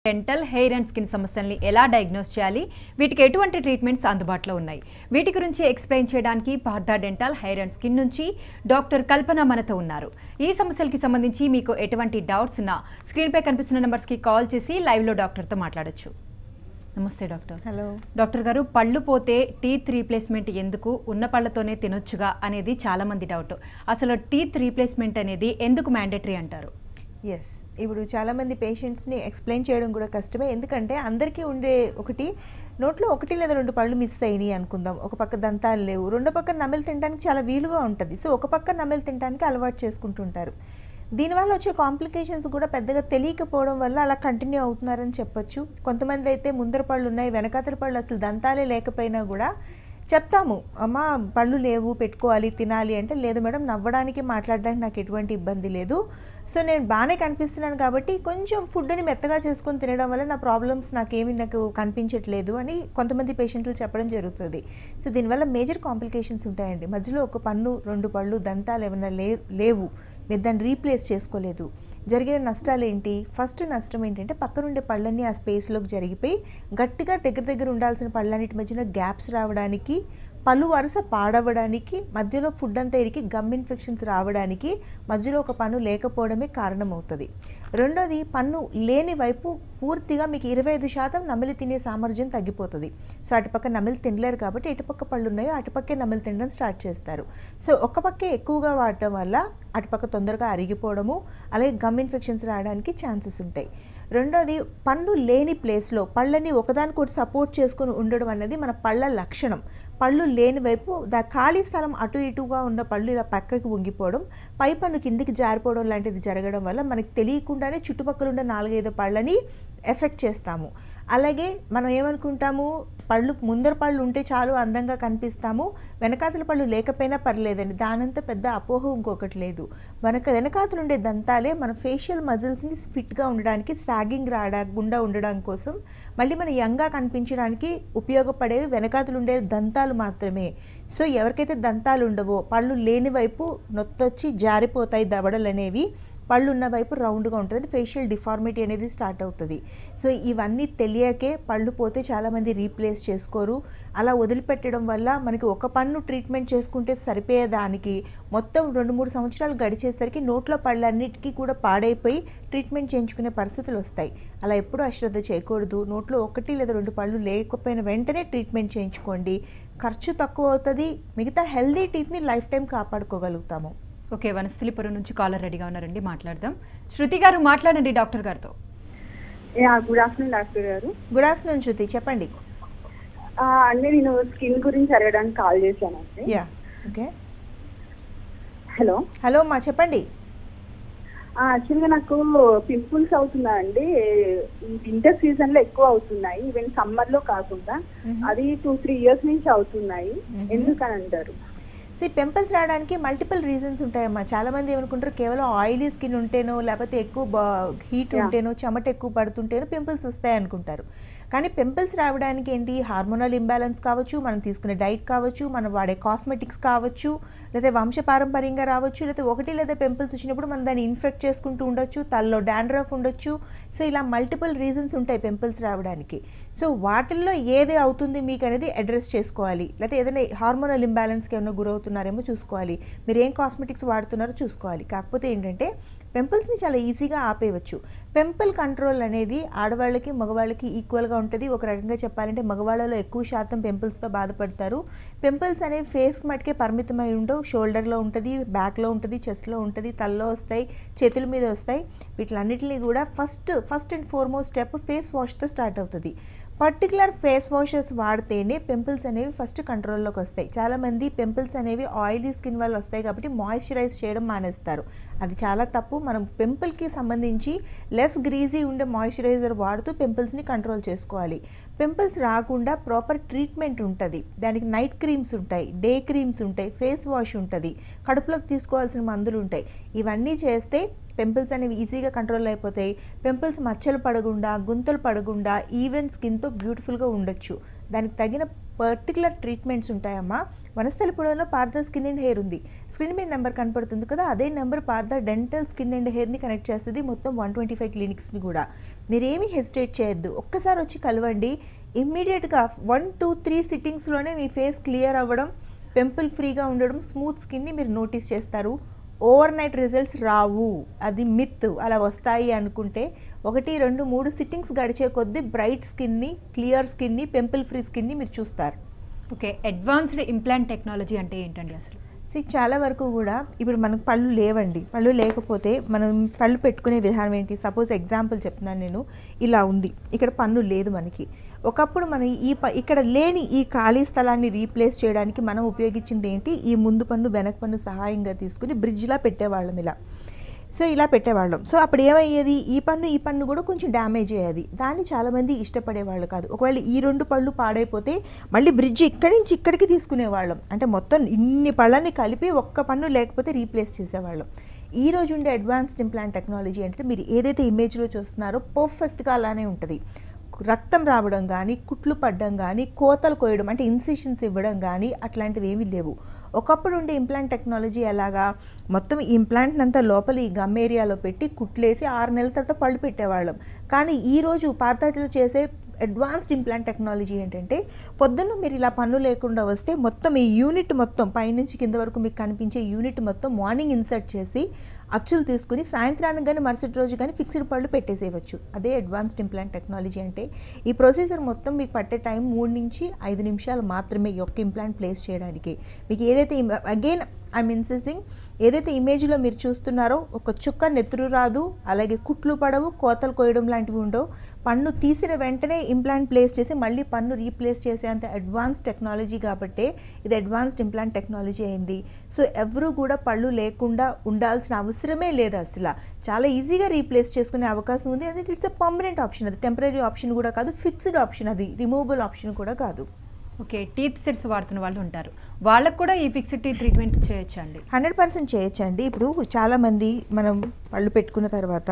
Dental hair and skin సమస్యల్ని ఎలా diagnose చేయాలి వీటికి ఎటువంటి ట్రీట్మెంట్స్ అందుబాటులో ఉన్నాయి వీటి గురించి ఎక్స్ప్లెయిన్ చేయడానికి Partha dental hair and skin నుంచి డాక్టర్ కల్పన మనతో ఉన్నారు ఈ సమస్యలకి సంబంధించి మీకు ఎటువంటి డౌట్స్ ఉన్నా స్క్రీన్పై కనిపిస్తున్న నెంబర్స్కి కాల్ చేసి లైవ్లో డాక్టర్తో మాట్లాడొచ్చు నమస్తే డాక్టర్ హలో డాక్టర్ గారు పళ్ళు పోతే టీత్ రీప్లేస్మెంట్ ఎందుకు ఉన్న పళ్ళతోనే తినొచ్చుగా అనేది చాలా మంది డౌట్ అసలు టీత్ రీప్లేస్మెంట్ అనేది ఎందుకు మ్యాండేటరీ అంటారు ఎస్ ఇప్పుడు చాలామంది పేషెంట్స్ని ఎక్స్ప్లెయిన్ చేయడం కూడా కష్టమే ఎందుకంటే అందరికీ ఉండే ఒకటి నోట్లో ఒకటి లేదా రెండు పళ్ళు మిస్ అయినాయి అనుకుందాం ఒక పక్క దంతాలు లేవు రెండో పక్క నమిలి తినడానికి చాలా వీలుగా ఉంటుంది సో ఒక పక్క నమిలి తినడానికి అలవాటు చేసుకుంటుంటారు దీనివల్ల వచ్చే కాంప్లికేషన్స్ కూడా పెద్దగా తెలియకపోవడం వల్ల అలా కంటిన్యూ అవుతున్నారని చెప్పొచ్చు కొంతమంది అయితే ముందర పళ్ళు ఉన్నాయి వెనకాతల పళ్ళు అసలు దంతాలే లేకపోయినా కూడా చెప్తాము అమ్మ పళ్ళు లేవు పెట్టుకోవాలి తినాలి అంటే లేదు మేడం నవ్వడానికి మాట్లాడడానికి నాకు ఎటువంటి ఇబ్బంది లేదు సో నేను బాగానే కనిపిస్తున్నాను కాబట్టి కొంచెం ఫుడ్ని మెత్తగా చేసుకొని తినడం వల్ల నా ప్రాబ్లమ్స్ నాకేమీ నాకు కనిపించట్లేదు అని కొంతమంది పేషెంట్లు చెప్పడం జరుగుతుంది సో దీనివల్ల మేజర్ కాంప్లికేషన్స్ ఉంటాయండి మధ్యలో ఒక పన్ను రెండు పళ్ళు దంతాలు ఏమైనా లే లేవు మీరు దాన్ని రీప్లేస్ చేసుకోలేదు జరిగిన నష్టాలు ఏంటి ఫస్ట్ నష్టం ఏంటంటే పక్కనుండే పళ్ళన్నీ ఆ స్పేస్లోకి జరిగిపోయి గట్టిగా దగ్గర దగ్గర ఉండాల్సిన పళ్ళన్నిటి మధ్యన గ్యాప్స్ రావడానికి పళ్ళు వరుస పాడవడానికి మధ్యలో ఫుడ్ అంతా ఇరికి గమ్ ఇన్ఫెక్షన్స్ రావడానికి మధ్యలో ఒక పన్ను లేకపోవడమే కారణమవుతుంది రెండోది పన్ను లేని వైపు పూర్తిగా మీకు ఇరవై ఐదు శాతం నమిలి తినే సామర్థ్యం తగ్గిపోతుంది సో అటుపక్క నమిలి తినలేరు కాబట్టి ఎటుపక్క పళ్ళు ఉన్నాయో అటుపక్కే నమిలి తినడం స్టార్ట్ చేస్తారు సో ఒక పక్కే ఎక్కువగా వాడటం వల్ల అటుపక్క తొందరగా అరిగిపోవడము అలాగే గమ్ ఇన్ఫెక్షన్స్ రావడానికి ఛాన్సెస్ ఉంటాయి రెండోది పన్ను లేని ప్లేస్లో పళ్ళని ఒకదానికొకటి సపోర్ట్ చేసుకుని ఉండడం అనేది మన పళ్ళ లక్షణం పళ్ళు లేని వైపు దా ఖాళీ స్థలం అటు ఇటుగా ఉన్న పళ్ళు ఇలా పక్కకి వంగిపోవడం పై పన్ను కిందికి జారిపోవడం లాంటిది జరగడం వల్ల మనకి తెలియకుండానే చుట్టుపక్కల ఉన్న నాలుగైదు పళ్ళని ఎఫెక్ట్ చేస్తాము అలాగే మనం ఏమనుకుంటాము పళ్ళు ముందర పళ్ళు ఉంటే చాలు అందంగా కనిపిస్తాము వెనకాతల పళ్ళు లేకపోయినా పర్లేదండి దానంత పెద్ద అపోహ ఇంకొకటి లేదు మనకు వెనకాతలు ఉండే దంతాలే మన ఫేషియల్ మజిల్స్ని ఫిట్గా ఉండడానికి సాగింగ్ రాకుండా ఉండడం కోసం మళ్ళీ మన యంగా కనిపించడానికి ఉపయోగపడేవి వెనకాతలు ఉండే దంతాలు మాత్రమే సో ఎవరికైతే దంతాలు ఉండవో పళ్ళు లేని వైపు నొత్తొచ్చి జారిపోతాయి దవడలు అనేవి పళ్ళు ఉన్న వైపు రౌండ్గా ఉంటుంది ఫేషియల్ డిఫార్మిటీ అనేది స్టార్ట్ అవుతుంది సో ఇవన్నీ తెలియకే పళ్ళు పోతే చాలామంది రీప్లేస్ చేసుకోరు అలా వదిలిపెట్టడం వల్ల మనకి ఒక పన్ను ట్రీట్మెంట్ చేసుకుంటే సరిపోయేదానికి మొత్తం రెండు మూడు సంవత్సరాలు గడిచేసరికి నోట్లో పళ్ళన్నిటికీ కూడా పాడైపోయి ట్రీట్మెంట్ చేయించుకునే పరిస్థితులు వస్తాయి అలా ఎప్పుడూ అశ్రద్ధ చేయకూడదు నోట్లో ఒకటి లేదా రెండు పళ్ళు లేకపోయిన వెంటనే ట్రీట్మెంట్ చేయించుకోండి ఖర్చు తక్కువ అవుతుంది మిగతా హెల్దీ టీత్ని లైఫ్ టైం కాపాడుకోగలుగుతాము ఓకే వనస్థలిపురం నుంచి కాలర్ రెడీగా ఉన్నారండి మాట్లాడదాం శృతి గారు మాట్లాడండి డాక్టర్ గారితో యా గుడ్ ఆఫ్టర్నూన్ డాక్టర్ గారు గుడ్ ఆఫ్టర్నూన్ శృతి చెప్పండి ఆ, అంటే నేను స్కిన్ గురించి అడగడానికి కాల్ చేశానండి యా ఓకే హలో హలో మా చెప్పండి యాక్చువల్గా నాకు పింపుల్స్ అవుతున్నాయండి ఈ వింటర్ సీజన్ లో ఎక్కువ అవుతున్నాయి ఈవెన్ సమ్మర్ లో కాకుండా Mhm. అది టూ త్రీ ఇయర్స్ నుంచి అవుతున్నాయి Mhm. ఎందుకని అంటారు సి పింపుల్స్ రావడానికి మల్టిపుల్ రీజన్స్ ఉంటాయమ్మా చాలా మంది ఏమనుకుంటారు కేవలం ఆయిలీ స్కిన్ ఉంటేనో లేకపోతే ఎక్కువ హీట్ Yeah. ఉంటేనో చెమట ఎక్కువ పడుతుంటేనో పింపుల్స్ వస్తాయి అనుకుంటారు కానీ పింపుల్స్ రావడానికి ఏంటి హార్మోనల్ ఇంబ్యాలెన్స్ కావచ్చు మనం తీసుకునే డైట్ కావచ్చు మనం వాడే కాస్మెటిక్స్ కావచ్చు లేదా వంశపారంపర్యంగా రావచ్చు లేదా ఒకటి లేదా పింపుల్స్ వచ్చినప్పుడు మనం దాన్ని ఇన్ఫెక్ట్ చేసుకుంటూ ఉండొచ్చు తలలో డాండ్రఫ్ ఉండొచ్చు సో ఇలా మల్టిపుల్ రీజన్స్ ఉంటాయి పింపుల్స్ రావడానికి సో వాటిల్లో ఏది అవుతుంది మీకు అనేది అడ్రస్ చేసుకోవాలి లేకపోతే ఏదైనా హార్మోనల్ ఇంబ్యాలెన్స్కి ఏమైనా గురవుతున్నారేమో చూసుకోవాలి మీరు ఏం కాస్మెటిక్స్ వాడుతున్నారో చూసుకోవాలి కాకపోతే ఏంటంటే పింపుల్స్ని చాలా ఈజీగా ఆపేయవచ్చు పింపుల్ కంట్రోల్ అనేది ఆడవాళ్ళకి మగవాళ్ళకి ఈక్వల్గా ఉంటుంది ఒక రకంగా చెప్పాలంటే మగవాళ్ళలో ఎక్కువ శాతం పింపుల్స్తో బాధపడతారు పింపుల్స్ అనేవి ఫేస్ మటుకే పరిమితమై ఉండవు షోల్డర్లో ఉంటుంది బ్యాక్లో ఉంటుంది చెస్ట్లో ఉంటుంది తలలో వస్తాయి చేతుల మీద వస్తాయి వీటిలన్నిటిని కూడా first first and foremost step face వాష్తో స్టార్ట్ అవుతుంది పర్టికులర్ ఫేస్ వాషెస్ వాడితేనే పింపుల్స్ అనేవి ఫస్ట్ కంట్రోల్లోకి వస్తాయి చాలామంది పింపుల్స్ అనేవి ఆయిలీ స్కిన్ వల్ల వస్తాయి కాబట్టి మాయిశ్చరైజ్ చేయడం మానేస్తారు అది చాలా తప్పు మనం పింపుల్కి సంబంధించి లెస్ గ్రీజీ ఉండే మాయిశ్చరైజర్ వాడుతూ పింపుల్స్ని కంట్రోల్ చేసుకోవాలి పింపుల్స్ రాకుండా ప్రాపర్ ట్రీట్మెంట్ ఉంటుంది దానికి నైట్ క్రీమ్స్ ఉంటాయి డే క్రీమ్స్ ఉంటాయి ఫేస్ వాష్ ఉంటుంది కడుపులోకి తీసుకోవాల్సిన మందులు ఉంటాయి ఇవన్నీ చేస్తే పింపుల్స్ అనేవి ఈజీగా కంట్రోల్ అయిపోతాయి పింపుల్స్ మచ్చలు పడకుండా గుంతలు పడకుండా ఈవెన్ స్కిన్తో బ్యూటిఫుల్గా ఉండొచ్చు దానికి తగిన పర్టికులర్ ట్రీట్మెంట్స్ ఉంటాయమ్మా వనస్థలిపురంలో పార్థ స్కిన్ అండ్ హెయిర్ ఉంది స్క్రీన్ మీద నెంబర్ కనపడుతుంది కదా అదే number Partha dental skin and హెయిర్ని కనెక్ట్ చేస్తుంది మొత్తం వన్ ట్వంటీ ఫైవ్ క్లినిక్స్ని కూడా మీరేమీ హెసిటేట్ చేయొద్దు ఒక్కసారి వచ్చి కలవండి ఇమ్మీడియట్గా వన్ టూ త్రీ సిట్టింగ్స్లోనే మీ ఫేస్ క్లియర్ అవ్వడం పెంపుల్ ఫ్రీగా ఉండడం స్మూత్ స్కిన్ని మీరు నోటీస్ చేస్తారు ఓవర్ నైట్ రిజల్ట్స్ రావు అది మిత్ అలా వస్తాయి అనుకుంటే ఒకటి రెండు మూడు సిట్టింగ్స్ గడిచే కొద్దీ బ్రైట్ స్కిన్ని క్లియర్ స్కిన్ని పెంపుల్ ఫ్రీ స్కిన్ని మీరు చూస్తారు ఓకే అడ్వాన్స్డ్ ఇంప్లాంట్ టెక్నాలజీ అంటే ఏంటండి అసలు సో చాలా వరకు కూడా ఇప్పుడు మనకు పళ్ళు లేవండి పళ్ళు లేకపోతే మనం పళ్ళు పెట్టుకునే విధానం ఏంటి సపోజ్ ఎగ్జాంపుల్ చెప్తున్నాను నేను ఇలా ఉంది ఇక్కడ పన్ను లేదు మనకి ఒకప్పుడు మనం ఈ ప ఇక్కడ లేని ఈ ఖాళీ స్థలాన్ని రీప్లేస్ చేయడానికి మనం ఉపయోగించింది ఏంటి ఈ ముందు పన్ను వెనక పన్ను సహాయంగా తీసుకుని బ్రిడ్జ్లా పెట్టేవాళ్ళం ఇలా సో ఇలా పెట్టేవాళ్ళం సో అప్పుడు ఏమయ్యేది ఈ పన్ను ఈ పన్ను కూడా కొంచెం డ్యామేజ్ అయ్యేది దాన్ని చాలామంది ఇష్టపడేవాళ్ళు కాదు ఒకవేళ ఈ రెండు పళ్ళు పాడైపోతే మళ్ళీ బ్రిడ్జ్ ఇక్కడి నుంచి ఇక్కడికి తీసుకునేవాళ్ళం అంటే మొత్తం ఇన్ని పళ్ళని కలిపి ఒక్క పన్ను లేకపోతే రీప్లేస్ చేసేవాళ్ళం ఈ రోజు ఉండే అడ్వాన్స్డ్ ఇంప్లాంట్ టెక్నాలజీ అంటే మీరు ఏదైతే ఇమేజ్లో చూస్తున్నారో పర్ఫెక్ట్గా అలానే ఉంటుంది రక్తం రావడం కానీ కుట్లు పడ్డం కానీ కోతలు కోయడం అంటే ఇన్సిషన్స్ ఇవ్వడం కానీ అట్లాంటివి ఏమీ లేవు ఒకప్పుడు ఉండే ఇంప్లాంట్ టెక్నాలజీ ఎలాగా మొత్తం ఈ ఇంప్లాంట్ అంతా లోపల ఈ గమ్ ఏరియాలో పెట్టి కుట్లేసి ఆరు నెలల తర్వాత పళ్ళు పెట్టేవాళ్ళం కానీ ఈరోజు పాతలో చేసే అడ్వాన్స్డ్ ఇంప్లాంట్ టెక్నాలజీ ఏంటంటే పొద్దున్న మీరు ఇలా పన్ను లేకుండా వస్తే మొత్తం ఈ యూనిట్ మొత్తం పైనుంచి కింద వరకు మీకు కనిపించే యూనిట్ మొత్తం మార్నింగ్ ఇన్సర్ట్ చేసి అచ్చులు తీసుకుని సాయంత్రానికి కానీ మరుసటి రోజు కానీ ఫిక్స్డ్ పళ్ళు పెట్టేసేయవచ్చు అదే అడ్వాన్స్డ్ ఇంప్లాంట్ టెక్నాలజీ అంటే ఈ ప్రొసీజర్ మొత్తం మీకు పట్టే టైం మూడు నుంచి ఐదు నిమిషాలు మాత్రమే ఈ ఒక్క ఇంప్లాంట్ ప్లేస్ చేయడానికి మీకు ఏదైతే అగైన్ ఐమ్ ఇన్సెసింగ్ ఏదైతే ఇమేజ్లో మీరు చూస్తున్నారో ఒక చుక్క నెత్తురు రాదు అలాగే కుట్లు పడవు కోతలు కోయడం లాంటివి ఉండవు పన్ను తీసిన వెంటనే ఇంప్లాంట్ ప్లేస్ చేసి మళ్ళీ పన్ను రీప్లేస్ చేసే అంత అడ్వాన్స్ టెక్నాలజీ కాబట్టే ఇది అడ్వాన్స్డ్ ఇంప్లాంట్ టెక్నాలజీ అయింది సో ఎవరు కూడా పళ్ళు లేకుండా ఉండాల్సిన అవసరమే లేదు అసలు చాలా ఈజీగా రీప్లేస్ చేసుకునే అవకాశం ఉంది and it's a permanent option అది టెంపరీ ఆప్షన్ కూడా కాదు ఫిక్స్డ్ ఆప్షన్ అది రిమూవబుల్ ఆప్షన్ కూడా కాదు ఓకే టీత్ సెట్స్ వాడుతున్న వాళ్ళు ఉంటారు వాళ్ళకు కూడా ఈ ఫిక్స్డ్ టీత్ ట్రీట్మెంట్ చేయొచ్చా అండి హండ్రెడ్ పర్సెంట్ చేయొచ్చండి ఇప్పుడు చాలామంది మనం పళ్ళు పెట్టుకున్న తర్వాత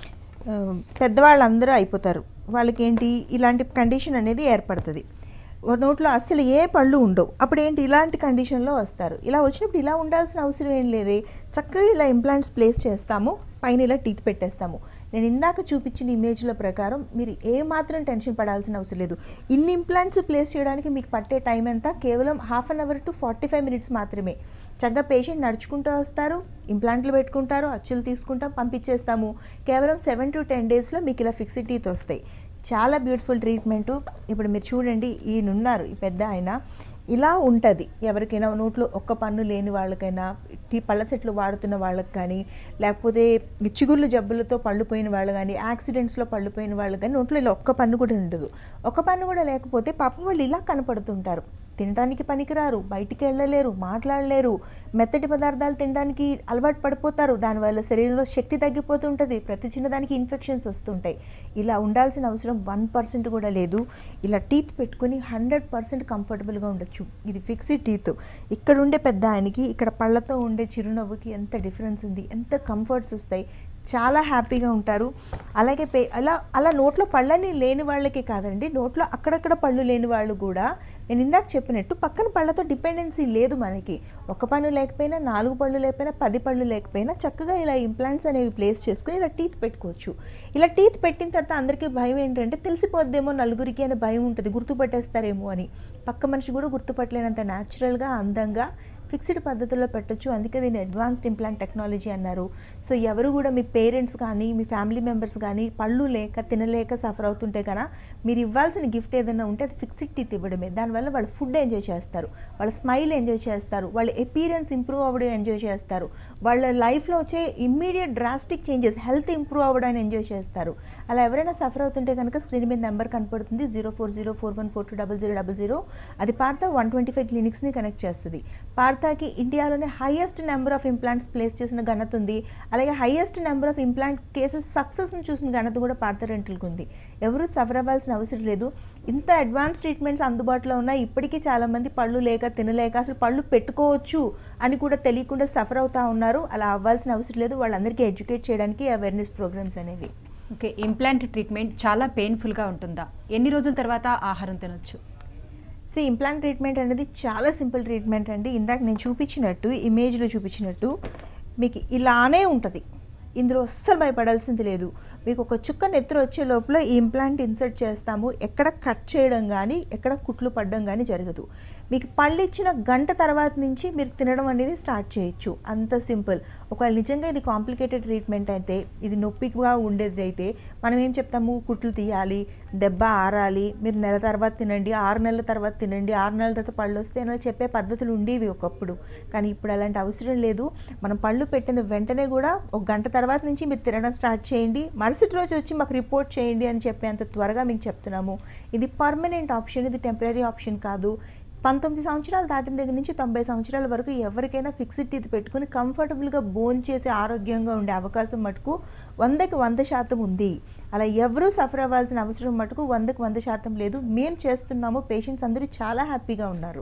ఆ, పెద్దవాళ్ళందరూ అయిపోతారు వాళ్ళకి ఏంటి ఇలాంటి కండిషన్ అనేది ఏర్పడుతుంది ఓ నోట్లో అసలు ఏ పళ్ళు ఉండవు అప్పుడు ఏంటి ఇలాంటి కండిషన్లో వస్తారు ఇలా వచ్చినప్పుడు ఇలా ఉండాల్సిన అవసరం ఏం లేదే చక్కగా ఇలా ఇంప్లాంట్స్ ప్లేస్ చేస్తాము పైన ఇలా టీత్ పెట్టేస్తాము నేను ఇందాక చూపించిన ఇమేజ్ల ప్రకారం మీరు ఏ మాత్రం టెన్షన్ పడాల్సిన అవసరం లేదు ఇన్ని ఇంప్లాంట్స్ ప్లేస్ చేయడానికి మీకు పట్టే టైం ఎంత కేవలం half an hour to forty five minutes మాత్రమే చక్కగా పేషెంట్ నడుచుకుంటూ వస్తారు ఇంప్లాంట్లు పెట్టుకుంటారు అచ్చులు తీసుకుంటాం పంపించేస్తాము కేవలం సెవెన్ టు టెన్ డేస్లో మీకు ఇలా ఫిక్స్డ్ టీత్ వస్తాయి చాలా బ్యూటిఫుల్ ట్రీట్మెంటు ఇప్పుడు మీరు చూడండి ఈయనున్నారు ఈ పెద్ద ఆయన ఇలా ఉంటుంది ఎవరికైనా నోట్లో ఒక్క పన్ను లేని వాళ్ళకైనా టీ పళ్ళ చెట్లు వాడుతున్న వాళ్ళకి కానీ లేకపోతే ఈ చిగుర్లు జబ్బులతో పళ్ళు పోయిన వాళ్ళు కానీ యాక్సిడెంట్స్లో పళ్ళు పోయిన వాళ్ళు కానీ నోట్లో ఇలా ఒక్క పన్ను కూడా ఉండదు ఒక పన్ను కూడా లేకపోతే పాపం వాళ్ళు ఇలా కనపడుతుంటారు తినడానికి పనికిరారు బయటికి వెళ్ళలేరు మాట్లాడలేరు మెత్తటి పదార్థాలు తినడానికి అలవాటు పడిపోతారు దానివల్ల శరీరంలో శక్తి తగ్గిపోతుంటుంది ప్రతి చిన్నదానికి ఇన్ఫెక్షన్స్ వస్తుంటాయి ఇలా ఉండాల్సిన అవసరం వన్ పర్సెంట్ కూడా లేదు ఇలా టీత్ పెట్టుకుని హండ్రెడ్ పర్సెంట్ కంఫర్టబుల్గా ఉండొచ్చు ఇది ఫిక్స్డ్ టీత్ ఇక్కడ ఉండే పెద్ద ఆయనకి ఇక్కడ పళ్ళతో ఉండే చిరునవ్వుకి ఎంత డిఫరెన్స్ ఉంది ఎంత కంఫర్ట్స్ వస్తాయి చాలా హ్యాపీగా ఉంటారు అలాగే పే అలా అలా నోట్లో పళ్ళని లేని వాళ్ళకి కాదండి నోట్లో అక్కడక్కడ పళ్ళు లేని వాళ్ళు కూడా నేను ఇందాక చెప్పినట్టు పక్కన పళ్ళతో డిపెండెన్సీ లేదు మనకి ఒక పన్ను లేకపోయినా నాలుగు పళ్ళు లేకపోయినా పది పళ్ళు లేకపోయినా చక్కగా ఇలా ఇంప్లాంట్స్ అనేవి ప్లేస్ చేసుకుని ఇలా టీత్ పెట్టుకోవచ్చు ఇలా టీత్ పెట్టిన తర్వాత అందరికీ భయం ఏంటంటే తెలిసిపోద్దేమో నలుగురికి అనే భయం ఉంటుంది గుర్తుపట్టేస్తారేమో అని పక్క మనిషి కూడా గుర్తుపట్టలేనంత న్యాచురల్గా అందంగా ఫిక్స్డ్ పద్ధతుల్లో పెట్టొచ్చు అందుకే దీన్ని అడ్వాన్స్డ్ ఇంప్లాంట్ టెక్నాలజీ అన్నారు సో ఎవరు కూడా మీ పేరెంట్స్ కానీ మీ ఫ్యామిలీ మెంబర్స్ కానీ పళ్ళు లేక తినలేక సఫర్ అవుతుంటే కనుక మీరు ఇవ్వాల్సిన గిఫ్ట్ ఏదైనా ఉంటే అది ఫిక్స్డ్ టీత్ ఇవ్వడమే దానివల్ల వాళ్ళు ఫుడ్ ఎంజాయ్ చేస్తారు వాళ్ళ స్మైల్ ఎంజాయ్ చేస్తారు వాళ్ళ ఎపీరియన్స్ ఇంప్రూవ్ అవ్వడం ఎంజాయ్ చేస్తారు వాళ్ళ లైఫ్లో వచ్చే immediate drastic changes health improve అవ్వడాన్ని ఎంజాయ్ చేస్తారు అలా ఎవరైనా సఫర్ అవుతుంటే కనుక స్క్రీన్ మీద నెంబర్ కనపడుతుంది zero four zero four one four two double zero double zero అది పార్త వన్ ట్వంటీ ఫైవ్ క్లినిక్స్ని కనెక్ట్ చేస్తుంది పార్తాకి ఇండియాలోనే highest number of implants place చేసిన ఘనత ఉంది అలాగే highest number of implant cases సక్సెస్ని చూసిన ఘనత కూడా పార్త రెంటల్కి ఉంది ఎవరు సఫర్ అవ్వాల్సిన అవసరం లేదు ఇంత అడ్వాన్స్ ట్రీట్మెంట్స్ అందుబాటులో ఉన్నాయి ఇప్పటికీ చాలామంది పళ్ళు లేక తినలేక అసలు పళ్ళు పెట్టుకోవచ్చు అని కూడా తెలియకుండా సఫర్ అవుతా ఉన్నారు అలా అవ్వాల్సిన అవసరం లేదు వాళ్ళందరికీ ఎడ్యుకేట్ చేయడానికి అవేర్నెస్ ప్రోగ్రామ్స్ అనేవి ఓకే ఇంప్లాంట్ ట్రీట్మెంట్ చాలా పెయిన్ఫుల్గా ఉంటుందా ఎన్ని రోజుల తర్వాత ఆహారం తినొచ్చు సో ఇంప్లాంట్ ట్రీట్మెంట్ అనేది చాలా సింపుల్ ట్రీట్మెంట్ అండి ఇందాక నేను చూపించినట్టు ఇమేజ్లో చూపించినట్టు మీకు ఇలానే ఉంటుంది ఇందులో అస్సలు భయపడాల్సింది లేదు మీకు ఒక చుక్క నెత్తురు వచ్చే లోపల ఈ ఇంప్లాంట్ ఇన్సర్ట్ చేస్తాము ఎక్కడ కట్ చేయడం కానీ ఎక్కడ కుట్లు పడడం కానీ జరగదు మీకు పళ్ళు ఇచ్చిన గంట తర్వాత నుంచి మీరు తినడం అనేది స్టార్ట్ చేయొచ్చు అంత సింపుల్ ఒకవేళ నిజంగా ఇది కాంప్లికేటెడ్ ట్రీట్మెంట్ అయితే ఇది నొప్పిగా ఉండేది అయితే మనం ఏం చెప్తాము కుట్లు తీయాలి దెబ్బ ఆరాలి మీరు నెల తర్వాత తినండి ఆరు నెలల తర్వాత తినండి ఆరు నెలల తర్వాత పళ్ళు వస్తే అని చెప్పే పద్ధతులు ఉండేవి ఒకప్పుడు కానీ ఇప్పుడు అలాంటి అవసరం లేదు మనం పళ్ళు పెట్టిన వెంటనే కూడా ఒక గంట తర్వాత నుంచి మీరు తినడం స్టార్ట్ చేయండి మరుసటి రోజు వచ్చి మాకు రిపోర్ట్ చేయండి అని చెప్పేంత త్వరగా మీకు చెప్తున్నాము ఇది పర్మనెంట్ ఆప్షన్ ఇది టెంపరీ ఆప్షన్ కాదు పంతొమ్మిది సంవత్సరాలు దాటిన దగ్గర నుంచి తొంభై సంవత్సరాల వరకు ఎవరికైనా ఫిక్స్డ్ టీత్ పెట్టుకుని కంఫర్టబుల్గా బోన్ చేసి ఆరోగ్యంగా ఉండే అవకాశం మటుకు వందకి వంద శాతం ఉంది అలా ఎవరూ సఫర్ అవ్వాల్సిన అవసరం మటుకు వందకి వంద శాతం లేదు మేము చేస్తున్నాము పేషెంట్స్ అందరూ చాలా హ్యాపీగా ఉన్నారు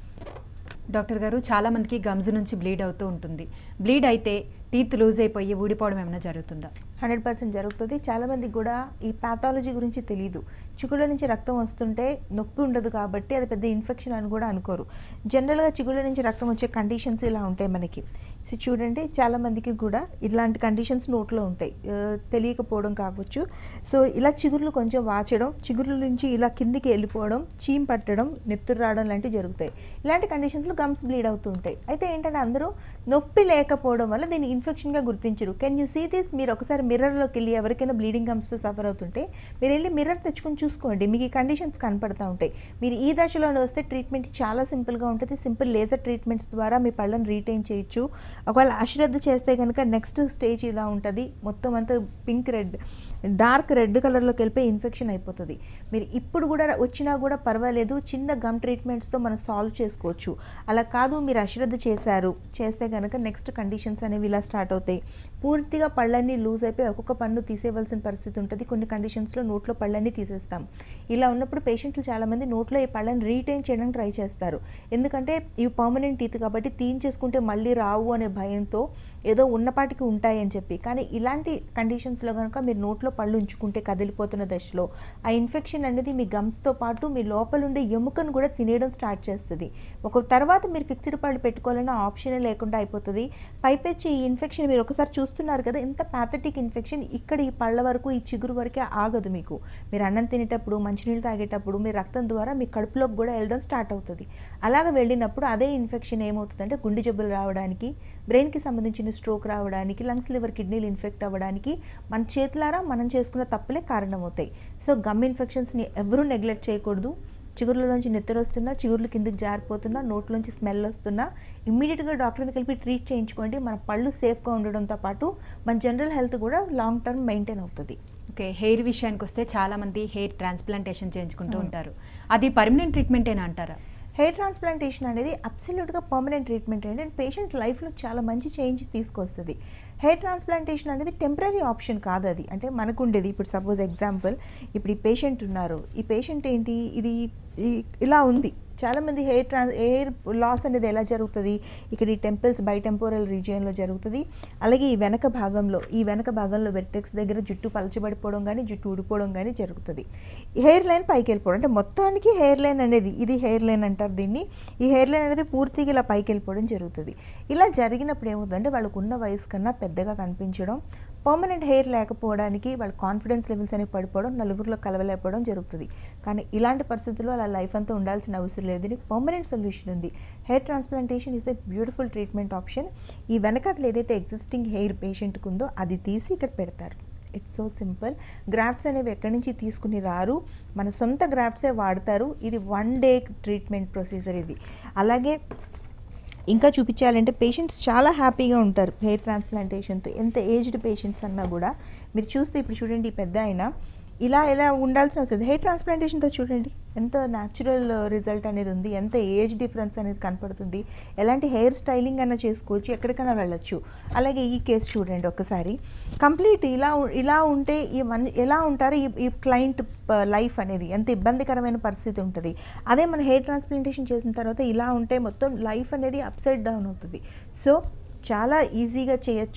డాక్టర్ గారు చాలా మందికి గమ్స్ నుంచి బ్లీడ్ అవుతూ ఉంటుంది బ్లీడ్ అయితే టీత్ లూజ్ అయిపోయి ఊడిపోవడం ఏమైనా జరుగుతుందా హండ్రెడ్ పర్సెంట్ జరుగుతుంది చాలామందికి కూడా ఈ పాథాలజీ గురించి తెలియదు చిగుళ్ళ నుంచి రక్తం వస్తుంటే నొప్పి ఉండదు కాబట్టి అది పెద్ద ఇన్ఫెక్షన్ అని కూడా అనుకోరు జనరల్గా చిగుళ్ళ నుంచి రక్తం వచ్చే కండిషన్స్ ఇలా ఉంటాయి మనకి సో చూడండి చాలామందికి కూడా ఇలాంటి కండిషన్స్ నోట్లో ఉంటాయి ఆ, తెలియకపోవడం కావచ్చు సో ఇలా చిగుర్లు కొంచెం వాచడం చిగుర్ల నుంచి ఇలా కిందికి వెళ్ళిపోవడం చీమ్ పట్టడం నెత్తురు రావడం లాంటివి జరుగుతాయి ఇలాంటి కండిషన్స్లో గమ్స్ బ్లీడ్ అవుతూ ఉంటాయి అయితే ఏంటంటే అందరూ నొప్పి లేకపోవడం వల్ల దీన్ని ఇన్ఫెక్షన్గా గుర్తించరు కెన్ యూ సీ దిస్ మీరు ఒకసారి మిర్రర్లోకి వెళ్ళి ఎవరికైనా బ్లీడింగ్ గమ్స్తో సఫర్ అవుతుంటే మీరు వెళ్ళి మిర్రర్ తెచ్చుకొని చూసుకోండి మీకు ఈ కండిషన్స్ కనపడతా ఉంటాయి మీరు ఈ దశలోనే వస్తే ట్రీట్మెంట్ చాలా సింపుల్గా ఉంటుంది సింపుల్ లేజర్ ట్రీట్మెంట్స్ ద్వారా మీ పళ్ళని రీటైన్ చేయొచ్చు ఒకవేళ అశ్రద్ధ చేస్తే కనుక నెక్స్ట్ స్టేజ్ ఇలా ఉంటుంది మొత్తం అంతా పింక్ రెడ్ డార్క్ రెడ్ కలర్లోకి వెళ్ళిపోయి ఇన్ఫెక్షన్ అయిపోతుంది మీరు ఇప్పుడు కూడా వచ్చినా కూడా పర్వాలేదు చిన్న గమ్ ట్రీట్మెంట్స్తో మనం సాల్వ్ చేసుకోవచ్చు అలా కాదు మీరు అశ్రద్ధ చేశారు చేస్తే కనుక నెక్స్ట్ కండిషన్స్ అనేవి ఇలా స్టార్ట్ అవుతాయి పూర్తిగా పళ్ళన్నీ లూజ్ అయిపోయి ఒక్కొక్క పన్ను తీసేయవలసిన పరిస్థితి ఉంటుంది కొన్ని కండిషన్స్లో నోట్లో పళ్ళన్నీ తీసేస్తాం ఇలా ఉన్నప్పుడు పేషెంట్లు చాలామంది నోట్లో ఈ పళ్ళని రీటైన్ చేయడానికి ట్రై చేస్తారు ఎందుకంటే ఇవి పర్మనెంట్ టీత్ కాబట్టి తీయించేసుకుంటే మళ్ళీ రావు అనే భయంతో ఏదో ఉన్నపాటికి ఉంటాయి అని చెప్పి కానీ ఇలాంటి కండిషన్స్లో కనుక మీరు నోట్లో పళ్ళు ఉంచుకుంటే కదిలిపోతున్న దశలో ఆ ఇన్ఫెక్షన్ అనేది మీ గమ్స్తో పాటు మీ లోపల ఉండే ఎముకను కూడా తినేయడం స్టార్ట్ చేస్తుంది ఒక తర్వాత మీరు ఫిక్స్డ్ పళ్ళు పెట్టుకోవాలన్న ఆప్షనే లేకుండా అయిపోతుంది పైపెచ్చి ఈ ఇన్ఫెక్షన్ మీరు ఒకసారి చూస్తున్నారు కదా ఎంత ప్యాథటిక్ ఇన్ఫెక్షన్ ఇక్కడ ఈ పళ్ళ వరకు ఈ చిగురు వరకే ఆగదు మీకు మీరు అన్నం తినేటప్పుడు మంచినీళ్ళు తాగేటప్పుడు మీ రక్తం ద్వారా మీ కడుపులోకి కూడా వెళ్ళడం స్టార్ట్ అవుతుంది అలాగ వెళ్ళినప్పుడు అదే ఇన్ఫెక్షన్ ఏమవుతుందంటే గుండె జబ్బులు రావడానికి బ్రెయిన్కి సంబంధించిన స్ట్రోక్ రావడానికి లంగ్స్ లివర్ కిడ్నీలు ఇన్ఫెక్ట్ అవ్వడానికి మన చేతులారా మనం చేసుకున్న తప్పులే కారణమవుతాయి సో గమ్ ఇన్ఫెక్షన్స్ని ఎవరూ నెగ్లెక్ట్ చేయకూడదు చిగుర్లలోంచి నెత్తరు వస్తున్నా చిగుర్లు కిందకి జారిపోతున్నా నోట్లోంచి స్మెల్ వస్తున్నా ఇమ్మీడియట్గా డాక్టర్ని కలిపి ట్రీట్ చేయించుకోండి మన పళ్ళు సేఫ్గా ఉండడంతో పాటు మన జనరల్ హెల్త్ కూడా లాంగ్ టర్మ్ మెయింటైన్ అవుతుంది ఓకే హెయిర్ విషయానికి వస్తే చాలా మంది హెయిర్ ట్రాన్స్ప్లాంటేషన్ చేయించుకుంటూ అవును. ఉంటారు అది పర్మనెంట్ ట్రీట్మెంటేనా అంటారా హెయిర్ ట్రాన్స్ప్లాంటేషన్ అనేది అబ్సల్యూట్గా పర్మనెంట్ ట్రీట్మెంట్ అండి అండ్ పేషెంట్ లైఫ్లో చాలా మంచి చేంజ్ తీసుకొస్తుంది హెయిర్ ట్రాన్స్ప్లాంటేషన్ అనేది టెంపరీ ఆప్షన్ కాదు అది అంటే మనకు ఉండేది ఇప్పుడు సపోజ్ ఎగ్జాంపుల్ ఇప్పుడు ఈ పేషెంట్ ఉన్నారు ఈ పేషెంట్ ఏంటి ఇది ఈ- ఇలా ఉంది చాలామంది హెయిర్ ట్రాన్స్ హెయిర్ లాస్ అనేది ఎలా జరుగుతుంది ఇక్కడ ఈ టెంపుల్స్ బై టెంపోరల్ రీజియన్లో జరుగుతుంది అలాగే ఈ వెనక భాగంలో ఈ వెనక భాగంలో వెర్టెక్స్ దగ్గర జుట్టు పలచబడిపోవడం కానీ జుట్టు ఊడిపోవడం కానీ జరుగుతుంది హెయిర్ లైన్ పైకి వెళ్ళిపోవడం అంటే మొత్తానికి హెయిర్ లైన్ అనేది ఇది హెయిర్ లైన్ అంటారు దీన్ని ఈ హెయిర్ లైన్ అనేది పూర్తిగా ఇలా పైకి వెళ్ళిపోవడం జరుగుతుంది ఇలా జరిగినప్పుడు ఏమవుతుందంటే వాళ్ళకు ఉన్న వయసు కన్నా పెద్దగా కనిపించడం పర్మనెంట్ హెయిర్ లేకపోవడానికి వాళ్ళ కాన్ఫిడెన్స్ లెవెల్స్ అనేవి పడిపోవడం నలుగురిలో కలవలేకపోవడం జరుగుతుంది కానీ ఇలాంటి పరిస్థితుల్లో అలా లైఫ్ అంతా ఉండాల్సిన అవసరం లేదు దీనికి పర్మనెంట్ సొల్యూషన్ ఉంది hair transplantation is a beautiful treatment option ఈ వెనకాతలు ఏదైతే ఎగ్జిస్టింగ్ హెయిర్ పేషెంట్కి ఉందో అది తీసి ఇక్కడ పెడతారు ఇట్స్ సో సింపుల్ గ్రాఫ్ట్స్ అనేవి ఎక్కడి నుంచి తీసుకుని రారు మన సొంత గ్రాఫ్ట్సే వాడతారు ఇది వన్ డే ట్రీట్మెంట్ ప్రొసీజర్ ఇది అలాగే ఇంకా చూపించాలంటే పేషెంట్స్ చాలా హ్యాపీగా ఉంటారు హెయిర్ ట్రాన్స్ప్లాంటేషన్తో ఎంత ఏజ్డ్ పేషెంట్స్ అన్నా కూడా మీరు చూస్తే ఇప్పుడు చూడండి ఈ పెద్ద ఆయన ఇలా ఇలా ఉండాల్సిన అవసరం హెయిర్ ట్రాన్స్ప్లాంటేషన్తో చూడండి ఎంత న్యాచురల్ రిజల్ట్ అనేది ఉంది ఎంత ఏజ్ డిఫరెన్స్ అనేది కనపడుతుంది ఎలాంటి హెయిర్ స్టైలింగ్ అన్న చేసుకోవచ్చు ఎక్కడికైనా వెళ్ళొచ్చు అలాగే ఈ కేసు చూడండి ఒకసారి కంప్లీట్ ఇలా ఉ- ఇలా ఉంటే ఈ మన్ ఎలా ఉంటారు ఈ ఈ క్లయింట్ లైఫ్ అనేది ఎంత ఇబ్బందికరమైన పరిస్థితి ఉంటుంది అదే మన హెయిర్ ట్రాన్స్ప్లాంటేషన్ చేసిన తర్వాత ఇలా ఉంటే మొత్తం లైఫ్ అనేది అప్సైడ్ డౌన్ అవుతుంది సో చాలా ఈజీగా చేయొచ్చు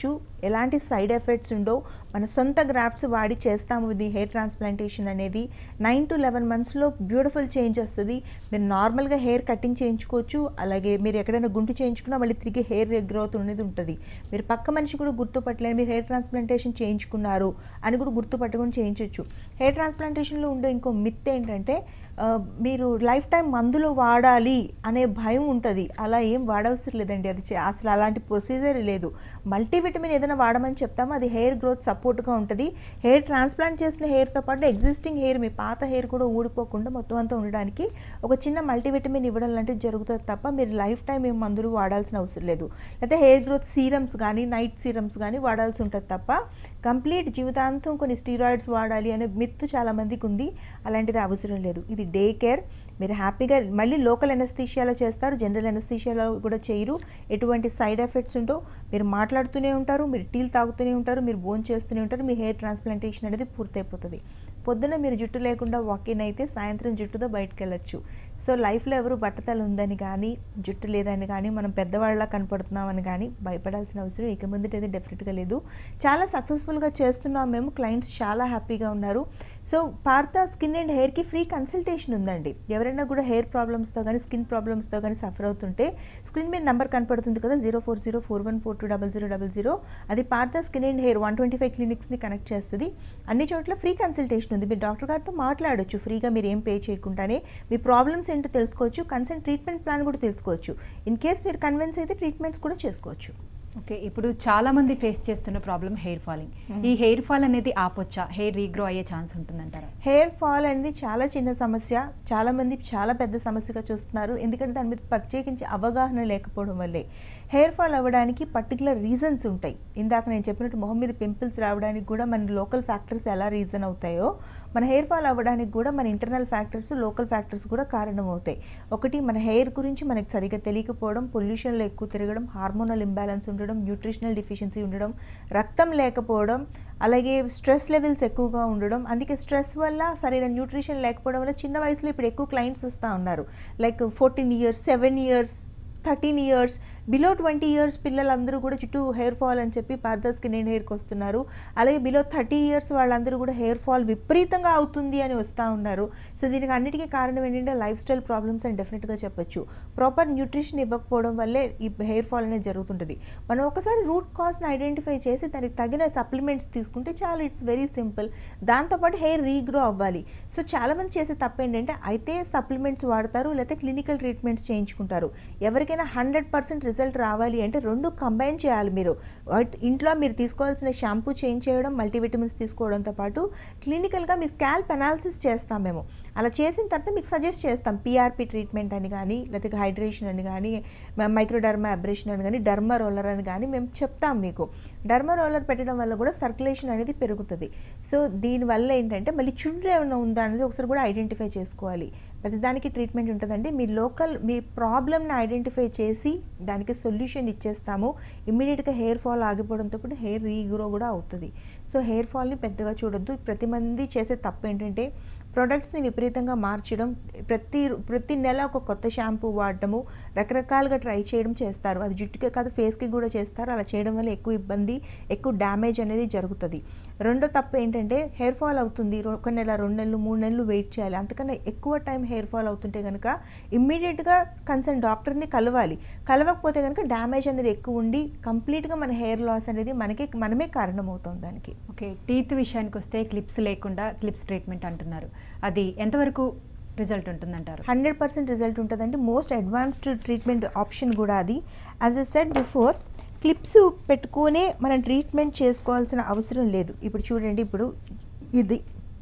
ఎలాంటి సైడ్ ఎఫెక్ట్స్ ఉండవు మన సొంత గ్రాఫ్ట్స్ వాడి చేస్తాము ఇది హెయిర్ ట్రాన్స్ప్లాంటేషన్ అనేది నైన్ టు లెవెన్ మంత్స్లో బ్యూటిఫుల్ చేంజ్ వస్తుంది మీరు నార్మల్గా హెయిర్ కటింగ్ చేయించుకోవచ్చు అలాగే మీరు ఎక్కడైనా గుంటు చేయించుకున్నా మళ్ళీ తిరిగి హెయిర్ గ్రోత్ అనేది ఉంటుంది మీరు పక్క మనిషి కూడా గుర్తుపట్టలేని మీరు హెయిర్ ట్రాన్స్ప్లాంటేషన్ చేయించుకున్నారు అని కూడా గుర్తుపట్టుకొని చేయించవచ్చు హెయిర్ ట్రాన్స్ప్లాంటేషన్లో ఉండే ఇంకో మిత్ ఏంటంటే ఆ, మీరు లైఫ్ టైం మందులు వాడాలి అనే భయం ఉంటుంది అలా ఏం వాడవసరం లేదండి అది చే- అసలు అలాంటి ప్రొసీజర్ లేదు మల్టీవిటమిన్ ఏదైనా వాడమని చెప్తామో అది హెయిర్ గ్రోత్ సపోర్ట్గా ఉంటుంది హెయిర్ ట్రాన్స్ప్లాంట్ చేసిన హెయిర్తో పాటు ఎగ్జిస్టింగ్ హెయిర్ మీ పాత హెయిర్ కూడా ఊడిపోకుండా మొత్తం అంతా ఉండడానికి ఒక చిన్న మల్టీవిటమిన్ ఇవ్వడం లాంటిది జరుగుతుంది తప్ప మీరు లైఫ్ టైం ఏం మందులు వాడాల్సిన అవసరం లేదు లేకపోతే హెయిర్ గ్రోత్ సీరమ్స్ కానీ నైట్ సీరమ్స్ కానీ వాడాల్సి ఉంటుంది తప్ప కంప్లీట్ జీవితాంతం కొన్ని స్టీరాయిడ్స్ వాడాలి అనే మిత్తు చాలా మందికి ఉంది అలాంటిది అవసరం లేదు ఇది డే కేర్ మీరు హ్యాపీగా మళ్ళీ లోకల్ ఎనస్థీషియాలో చేస్తారు జనరల్ ఎనస్థీషియాలో కూడా చేయరు ఎటువంటి సైడ్ ఎఫెక్ట్స్ ఉండవు మీరు మాట్లాడుతూనే ఉంటారు మీరు టీలు తాగుతూనే ఉంటారు మీరు బోన్ చేస్తూనే ఉంటారు మీ హెయిర్ ట్రాన్స్ప్లాంటేషన్ అనేది పూర్తయిపోతుంది పొద్దున మీరు జుట్టు లేకుండా వాకిన్ అయితే సాయంత్రం జుట్టుతో బయటకు వెళ్ళొచ్చు సో లైఫ్లో ఎవరు బట్టతలు ఉందని కానీ జుట్టు లేదని కానీ మనం పెద్దవాళ్ళ కనపడుతున్నామని కానీ భయపడాల్సిన అవసరం ఇక ముందట అయితే డెఫినెట్గా లేదు చాలా సక్సెస్ఫుల్గా చేస్తున్నాం మేము క్లయింట్స్ చాలా హ్యాపీగా ఉన్నారు సో పార్త స్కిన్ అండ్ హెయిర్కి ఫ్రీ కన్సల్టేషన్ ఉందండి ఎవరైనా కూడా హెయిర్ ప్రాబ్లమ్స్తో కానీ స్కిన్ ప్రాబ్లమ్స్తో కానీ సఫర్ అవుతుంటే స్క్రీన్ మీద నెంబర్ కనపడుతుంది కదా zero four zero four one four two double zero double zero అది Partha skin and hair one twenty five క్లినిక్స్ని కనెక్ట్ చేస్తుంది అన్ని చోట్ల ఫ్రీ కన్సల్టేషన్ ఉంది మీరు డాక్టర్ గారితో మాట్లాడొచ్చు ఫ్రీగా మీరు ఏం పే చేయకుండానే మీ ప్రాబ్లమ్స్ ఏంటో తెలుసుకోవచ్చు కన్సల్ట్ ట్రీట్మెంట్ ప్లాన్ కూడా తెలుసుకోవచ్చు ఇన్ కేస్ మీరు కన్విన్స్ అయితే ట్రీట్మెంట్స్ కూడా చేసుకోవచ్చు ఓకే ఇప్పుడు చాలా మంది ఫేస్ చేస్తున్న ప్రాబ్లం హెయిర్ ఫాలింగ్ ఈ హెయిర్ ఫాల్ అనేది ఆపొచ్చా హెయిర్ రీగ్రో అయ్యే ఛాన్స్ ఉంటుందంటారా హెయిర్ ఫాల్ అనేది చాలా చిన్న సమస్య చాలా మంది చాలా పెద్ద సమస్యగా చూస్తున్నారు ఎందుకంటే దాని మీద ప్రత్యేకించి అవగాహన లేకపోవడం వల్లే హెయిర్ ఫాల్ అవ్వడానికి పర్టికులర్ రీజన్స్ ఉంటాయి ఇందాక నేను చెప్పినట్టు మొహం మీద పింపుల్స్ రావడానికి కూడా మన లోకల్ ఫ్యాక్టర్స్ ఎలా రీజన్ అవుతాయో మన హెయిర్ ఫాల్ అవ్వడానికి కూడా మన ఇంటర్నల్ ఫ్యాక్టర్స్ లోకల్ ఫ్యాక్టర్స్ కూడా కారణం అవుతాయి ఒకటి మన హెయిర్ గురించి మనకి సరిగ్గా తెలియకపోవడం పొల్యూషన్లో ఎక్కువ తిరగడం హార్మోనల్ ఇంబ్యాలెన్స్ ఉండడం న్యూట్రిషనల్ డిఫిషియన్సీ ఉండడం రక్తం లేకపోవడం అలాగే స్ట్రెస్ లెవెల్స్ ఎక్కువగా ఉండడం అందుకే స్ట్రెస్ వల్ల సరైన న్యూట్రిషన్ లేకపోవడం వల్ల చిన్న వయసులో ఇప్పుడు ఎక్కువ క్లయింట్స్ వస్తూ ఉన్నారు like fourteen years seven years thirteen years below twenty years పిల్లలందరూ కూడా చుట్టూ హెయిర్ ఫాల్ అని చెప్పి పార్ద స్కిన్ అండ్ హెయిర్కి వస్తున్నారు అలాగే బిలో థర్టీ ఇయర్స్ వాళ్ళందరూ కూడా హెయిర్ ఫాల్ విపరీతంగా అవుతుంది అని వస్తూ ఉన్నారు సో దీనికి అన్నిటికీ కారణం ఏంటంటే లైఫ్ స్టైల్ ప్రాబ్లమ్స్ అని డెఫినెట్గా చెప్పొచ్చు ప్రాపర్ న్యూట్రిషన్ ఇవ్వకపోవడం వల్లే ఈ హెయిర్ ఫాల్ అనేది జరుగుతుంటుంది మనం ఒకసారి రూట్ కాజ్ని ఐడెంటిఫై చేసి దానికి తగిన సప్లిమెంట్స్ తీసుకుంటే చాలా ఇట్స్ వెరీ సింపుల్ దాంతోపాటు హెయిర్ రీగ్రో అవ్వాలి సో చాలామంది చేసే తప్పు ఏంటంటే అయితే సప్లిమెంట్స్ వాడతారు లేకపోతే క్లినికల్ ట్రీట్మెంట్స్ చేయించుకుంటారు ఎవరికైనా హండ్రెడ్ పర్సెంట్ రిజల్ట్ రావాలి అంటే రెండు కంబైన్ చేయాలి మీరు వాట్- ఇంట్లో మీరు తీసుకోవాల్సిన షాంపూ చేంజ్ చేయడం మల్టీవిటమిన్స్ తీసుకోవడంతో పాటు క్లినికల్గా మీ స్కాల్ప్ అనాలిసిస్ చేస్తాం మేము అలా చేసిన తర్వాత మీకు సజెస్ట్ చేస్తాం పిఆర్పి ట్రీట్మెంట్ అని కానీ లేకపోతే హైడ్రేషన్ అని కానీ మైక్రోడర్మా అబ్రేషన్ అని కానీ డర్మా రోలర్ అని కానీ మేము చెప్తాం మీకు డర్మా రోలర్ పెట్టడం వల్ల కూడా సర్క్యులేషన్ అనేది పెరుగుతుంది సో దీనివల్ల ఏంటంటే మళ్ళీ చుండ్రు ఏమైనా ఉందా అనేది ఒకసారి కూడా ఐడెంటిఫై చేసుకోవాలి ప్రతిదానికి ట్రీట్మెంట్ ఉంటుందండి మీ లోకల్ మీ ప్రాబ్లమ్ని ఐడెంటిఫై చేసి దానికి సొల్యూషన్ ఇచ్చేస్తాము ఇమ్మీడియట్గా హెయిర్ ఫాల్ ఆగిపోవడంతో పాటు హెయిర్ రీగ్రో కూడా అవుతుంది సో హెయిర్ ఫాల్ని పెద్దగా చూడొద్దు ప్రతి మంది చేసే తప్పు ఏంటంటే ప్రొడక్ట్స్ని విపరీతంగా మార్చడం ప్రతి ప్రతి నెల ఒక కొత్త షాంపూ వాడటము రకరకాలుగా ట్రై చేయడం చేస్తారు అది జుట్టుకే కాదు ఫేస్కి కూడా చేస్తారు అలా చేయడం వల్ల ఎక్కువ ఇబ్బంది ఎక్కువ డ్యామేజ్ అనేది జరుగుతుంది రెండో తప్పు ఏంటంటే హెయిర్ ఫాల్ అవుతుంది రో- ఒక నెల రెండు నెలలు మూడు నెలలు వెయిట్ చేయాలి అంతకన్నా ఎక్కువ టైం హెయిర్ ఫాల్ అవుతుంటే కనుక ఇమ్మీడియట్గా కన్సర్న్ డాక్టర్ని కలవాలి కలవకపోతే కనుక డ్యామేజ్ అనేది ఎక్కువ ఉండి కంప్లీట్గా మన హెయిర్ లాస్ అనేది మనకే మనమే కారణమవుతాం దానికి ఓకే టీత్ విషయానికి వస్తే క్లిప్స్ లేకుండా క్లిప్స్ ట్రీట్మెంట్ అంటున్నారు అది ఎంతవరకు రిజల్ట్ ఉంటుందంటారు హండ్రెడ్ పర్సెంట్ రిజల్ట్ ఉంటుందండి మోస్ట్ అడ్వాన్స్డ్ ట్రీట్మెంట్ ఆప్షన్ కూడా అది as a set before clips పెట్టుకునే మనం ట్రీట్మెంట్ చేసుకోవాల్సిన అవసరం లేదు ఇప్పుడు చూడండి ఇప్పుడు ఇది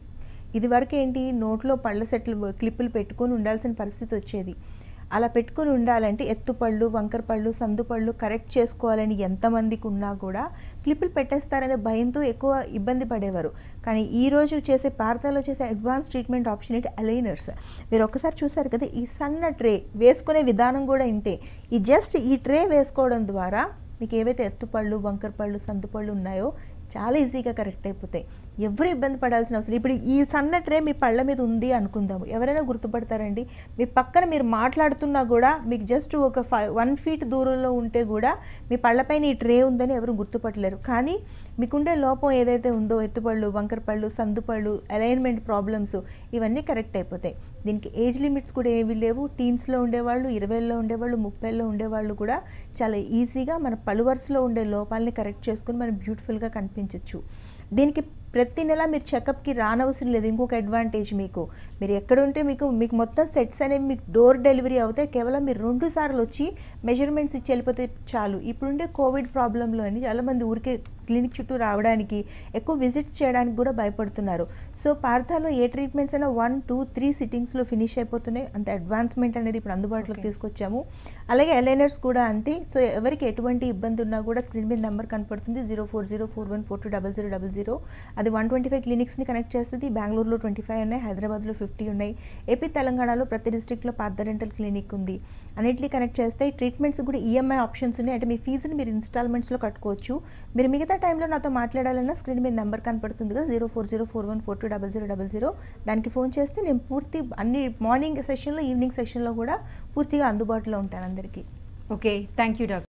ఇది వరకు ఏంటి నోట్లో పళ్ళ సెట్లు క్లిప్పులు పెట్టుకొని ఉండాల్సిన పరిస్థితి వచ్చేది అలా పెట్టుకొని ఉండాలంటే ఎత్తుపళ్ళు వంకర పళ్ళు సందు పళ్ళు కరెక్ట్ చేసుకోవాలని ఎంతమందికి ఉన్నా కూడా క్లిప్పులు పెట్టేస్తారనే భయంతో ఎక్కువ ఇబ్బంది పడేవారు కానీ ఈ రోజు చేసే పార్తాలో చేసే అడ్వాన్స్ ట్రీట్మెంట్ ఆప్షన్ ఏంటి అలైనర్స్ మీరు ఒక్కసారి చూసారు కదా ఈ సన్న ట్రే వేసుకునే విధానం కూడా ఇంతే ఈ జస్ట్ ఈ ట్రే వేసుకోవడం ద్వారా మీకు ఏవైతే ఎత్తుపళ్ళు వంకర పళ్ళు సందు పళ్ళు ఉన్నాయో చాలా ఈజీగా కరెక్ట్ అయిపోతాయి ఎవరు ఇబ్బంది పడాల్సిన అవసరం ఇప్పుడు ఈ సన్న ట్రే మీ పళ్ళ మీద ఉంది అనుకుందాము ఎవరైనా గుర్తుపడతారండి మీ పక్కన మీరు మాట్లాడుతున్నా కూడా మీకు జస్ట్ ఒక ఫైవ్ వన్ ఫీట్ దూరంలో ఉంటే కూడా మీ పళ్ళపైన ఈ ట్రే ఉందని ఎవరు గుర్తుపట్టలేరు కానీ మీకుండే లోపం ఏదైతే ఉందో ఎత్తుపళ్ళు వంకర పళ్ళు సందుపళ్ళు అలైన్మెంట్ ప్రాబ్లమ్స్ ఇవన్నీ కరెక్ట్ అయిపోతాయి దీనికి ఏజ్ లిమిట్స్ కూడా ఏమీ లేవు టీన్స్లో ఉండేవాళ్ళు ఇరవైలో ఉండేవాళ్ళు ముప్పైలో ఉండేవాళ్ళు కూడా చాలా ఈజీగా మన పలు వరుసలో ఉండే లోపాలని కరెక్ట్ చేసుకుని మనం బ్యూటిఫుల్గా కనిపించవచ్చు దీనికి ప్రతి నెల మీరు చెకప్కి రానవసరం లేదు ఇంకొక అడ్వాంటేజ్ మీకు మీరు ఎక్కడ ఉంటే మీకు మీకు మొత్తం సెట్స్ అనేవి మీకు డోర్ డెలివరీ అవుతాయి కేవలం మీరు రెండు సార్లు వచ్చి మెజర్మెంట్స్ ఇచ్చి వెళ్ళిపోతే చాలు ఇప్పుడుండే కోవిడ్ ప్రాబ్లంలో అని చాలామంది ఊరికే క్లినిక్ చుట్టూ రావడానికి ఎక్కువ విజిట్స్ చేయడానికి కూడా భయపడుతున్నారు సో పార్థాలో ఏ ట్రీట్మెంట్స్ అయినా వన్ టూ త్రీ సిట్టింగ్స్లో ఫినిష్ అయిపోతున్నాయి అంత అడ్వాన్స్మెంట్ అనేది ఇప్పుడు అందుబాటులోకి Okay. తీసుకొచ్చాము అలాగే ఎలైనర్స్ కూడా అంతే సో ఎవరికి ఎటువంటి ఇబ్బంది ఉన్నా కూడా స్క్రీన్ మీద నెంబర్ కనపడుతుంది zero four zero four one four two double zero double zero అది వన్ ట్వంటీ ఫైవ్ క్లినిక్స్ని కనెక్ట్ చేస్తుంది బెంగళూరులో ట్వంటీ ఫైవ్ ఉన్నాయి హైదరాబాద్లో ఫిఫ్టీ ఉన్నాయి ఏపీ తెలంగాణలో ప్రతి డిస్ట్రిక్ట్లో పార్థ డెంటల్ క్లినిక్ ఉంది అన్నిటిని కనెక్ట్ చేస్తే ట్రీట్మెంట్స్ కూడా ఈఎంఐ ఆప్షన్స్ ఉన్నాయి అంటే మీ ఫీజుని మీరు ఇన్స్టాల్మెంట్స్లో కట్టుకోవచ్చు మీరు మిగతా టైంలో నాతో మాట్లాడాలన్నా స్క్రీన్ మీద నెంబర్ కనపడుతుంది కదా zero four zero four one four two double zero double zero దానికి ఫోన్ చేస్తే నేను పూర్తి అన్ని మార్నింగ్ సెషన్లో ఈవినింగ్ సెషన్లో కూడా పూర్తిగా అందుబాటులో ఉంటాను అందరికీ ఓకే థ్యాంక్ యూ డాక్టర్